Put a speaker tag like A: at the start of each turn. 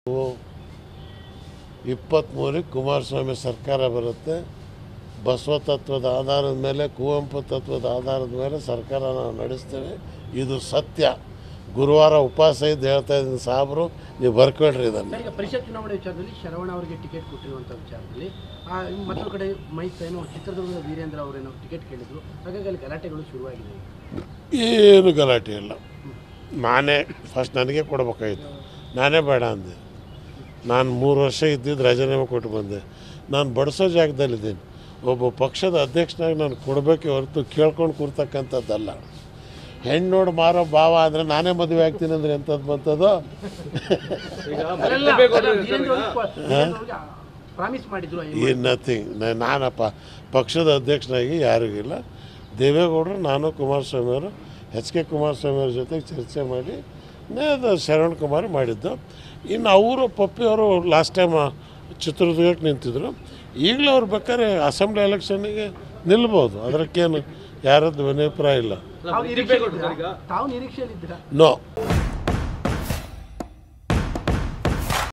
A: ಇಪ್ಪತ್ತ್ಮೂರಕ್ಕೆ ಕುಮಾರಸ್ವಾಮಿ ಸರ್ಕಾರ ಬರುತ್ತೆ ಬಸವ ತತ್ವದ ಆಧಾರದ ಮೇಲೆ ಕುವೆಂಪು ತತ್ವದ ಆಧಾರದ ಮೇಲೆ ಸರ್ಕಾರ ನಾವು ನಡೆಸ್ತೇವೆ ಇದು ಸತ್ಯ ಗುರುವಾರ ಉಪವಾಸ ಇದ್ದು ಹೇಳ್ತಾ ಇದ್ದೀನಿ ಸಾಬ್ರು ನೀವು ಬರ್ಕೊಳ್ರಿ ಇದನ್ನು
B: ಸರ್ ಈಗ ಪರಿಷತ್ ಚುನಾವಣೆ ವಿಚಾರದಲ್ಲಿ ಶರವಣ ಅವರಿಗೆ ಟಿಕೆಟ್ ಕೊಟ್ಟಿರುವಂಥ ವಿಚಾರದಲ್ಲಿ ಆ, ಮತ್ತೊಂದು ಕಡೆ ಮೈ ಏನೋ ಚಿತ್ರದುರ್ಗದ ವೀರೇಂದ್ರ ಅವರೇನೋ ಟಿಕೆಟ್ ಕೇಳಿದ್ರು ಹಾಗಾಗಿ ಅಲ್ಲಿ ಗಲಾಟೆಗಳು ಶುರುವಾಗಿದೆ
A: ಏನು ಗಲಾಟೆ ಇಲ್ಲ ನಾನೇ ಫಸ್ಟ್ ನನಗೆ ಕೊಡ್ಬೇಕಾಗಿತ್ತು ನಾನೇ ಬೇಡ ಅಂದೆ ನಾನು ಮೂರು ವರ್ಷ ಇದ್ದಿದ್ದು ರಾಜೀನಾಮೆ ಕೊಟ್ಟು ಬಂದೆ ನಾನು ಬಡಿಸೋ ಜಾಗದಲ್ಲಿದ್ದೀನಿ ಒಬ್ಬ ಪಕ್ಷದ ಅಧ್ಯಕ್ಷನಾಗಿ ನಾನು ಕೊಡಬೇಕೆ ಹೊರತು ಕೇಳ್ಕೊಂಡು ಕೂರ್ತಕ್ಕಂಥದ್ದಲ್ಲ ಹೆಣ್ಣು ನೋಡಿ ಮಾರೋ ಭಾವ ಅಂದರೆ ನಾನೇ ಮದುವೆ ಆಗ್ತೀನಿ ಅಂದರೆ ಎಂಥದ್ದು ಬಂತದೋ
B: ಪ್ರಾಮಿಸ್ ಮಾಡಿದ್ರು
A: ಈ ನಥಿಂಗ್ ನಾನಪ್ಪ ಪಕ್ಷದ ಅಧ್ಯಕ್ಷನಾಗಿ ಯಾರಿಗಿಲ್ಲ ದೇವೇಗೌಡರು ನಾನು ಕುಮಾರಸ್ವಾಮಿ ಅವರು ಎಚ್ ಕೆ ಕುಮಾರಸ್ವಾಮಿ ಅವ್ರ ಜೊತೆಗೆ ಚರ್ಚೆ ಮಾಡಿ ನೇ ಅದು ಶರಣ್ ಕುಮಾರ್ ಮಾಡಿದ್ದು ಇನ್ನು ಅವರು ಪಪ್ಪಿಯವರು ಲಾಸ್ಟ್ ಟೈಮ್ ಚಿತ್ರದುರ್ಗಕ್ಕೆ ನಿಂತಿದ್ರು ಈಗಲೂ ಅವ್ರು ಬೇಕಾದ್ರೆ ಅಸೆಂಬ್ಲಿ ಎಲೆಕ್ಷನ್ನಿಗೆ ನಿಲ್ಬೋದು ಅದಕ್ಕೇನು ಯಾರದ್ದು ಅಭಿಪ್ರಾಯ ಇಲ್ಲ
B: ತಾವು ನಿರೀಕ್ಷೆಯಲ್ಲಿದ್ದೀರಾ ತಾವು ನಿರೀಕ್ಷೆಯಲ್ಲಿದ್ದೀರಾ
A: ನೋ